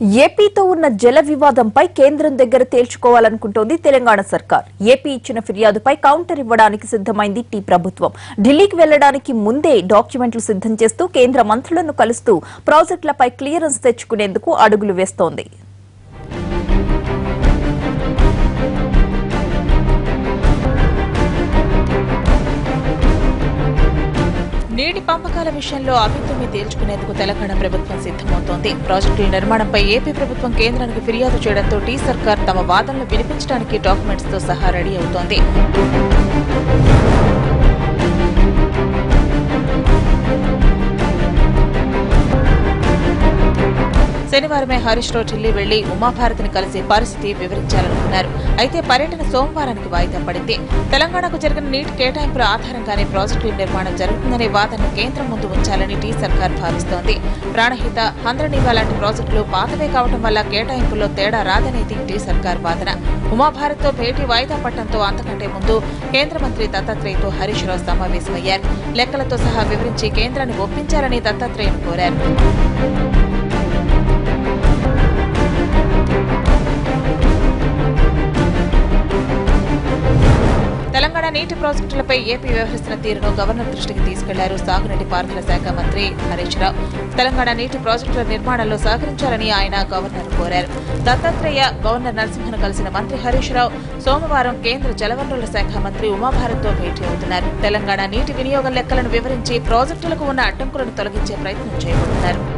ఏపీతో ఉన్న జల వివాదంపై కేంద్రం దగ్గర తేల్చుకోవాలనుకుంటోంది తెలంగాణ సర్కార్ ఏపీ ఇచ్చిన ఫిర్యాదుపై కౌంటర్ ఇవ్వడానికి సిద్దమైంది టీ ప్రభుత్వం ఢిల్లీకి వెళ్లడానికి ముందే డాక్యుమెంట్లు సిద్దం చేస్తూ కేంద్ర మంత్రులను కలుస్తూ ప్రాజెక్టులపై క్లియరెన్స్ తెచ్చుకునేందుకు అడుగులు వేస్తోంది నీటి పంపకాల విషయంలో అభివృద్ధిని తేల్చుకునేందుకు తెలంగాణ ప్రభుత్వం సిద్దమవుతోంది ప్రాజెక్టుల నిర్మాణంపై ఏపీ ప్రభుత్వం కేంద్రానికి ఫిర్యాదు చేయడంతో టీ సర్కార్ తమ వాదనలు వినిపించడానికి డాక్యుమెంట్స్ తో సహా రెడీ అవుతోంది శనివారమే హరీష్ రావు ఢిల్లీ వెళ్లి ఉమాభారతిని కలిసి పరిస్థితి వివరించాలనుకున్నారు అయితే పర్యటన సోమవారానికి వాయిదా పడింది తెలంగాణకు జరిగిన నీటి కేటాయింపుల ఆధారంగానే ప్రాజెక్టుల నిర్మాణం జరుగుతుందనే వాదనను కేంద్రం ముందు ఉంచాలని టీ సర్కార్ భావిస్తోంది ప్రాణహిత హంద్రనీవా లాంటి ప్రాజెక్టులు పాతవే కావడం వల్ల కేటాయింపుల్లో తేడా రాదనేది టీ సర్కార్ వాదన ఉమాభారత్తో భేటీ వాయిదా పట్టడంతో అంతకంటే ముందు కేంద్ర మంత్రి దత్తాత్రేయతో హరీష్ రావు సమావేశమయ్యారు లెక్కలతో సహా వివరించి కేంద్రాన్ని ఒప్పించాలని దత్తాత్రేయను కోరారు తెలంగాణ నీటి ప్రాజెక్టులపై ఏపీ వ్యవహరిస్తున్న తీరును గవర్నర్ దృష్టికి తీసుకెళ్లారు సాగునీటి పారుదల శాఖ మంత్రి హరీష్ రావు తెలంగాణ నీటి ప్రాజెక్టుల నిర్మాణంలో సహకరించాలని ఆయన గవర్నర్ కోరారు దత్తాత్రేయ గవర్నర్ నరసింహన్ కలిసిన మంత్రి హరీష్ రావు సోమవారం కేంద్ర జలవనరుల శాఖ మంత్రి ఉమాభారత్తో భేటీ అవుతున్నారు తెలంగాణ నీటి వినియోగం లెక్కలను వివరించి ప్రాజెక్టులకు ఉన్న అడ్డంకులను తొలగించే ప్రయత్నం చేయబోతున్నారు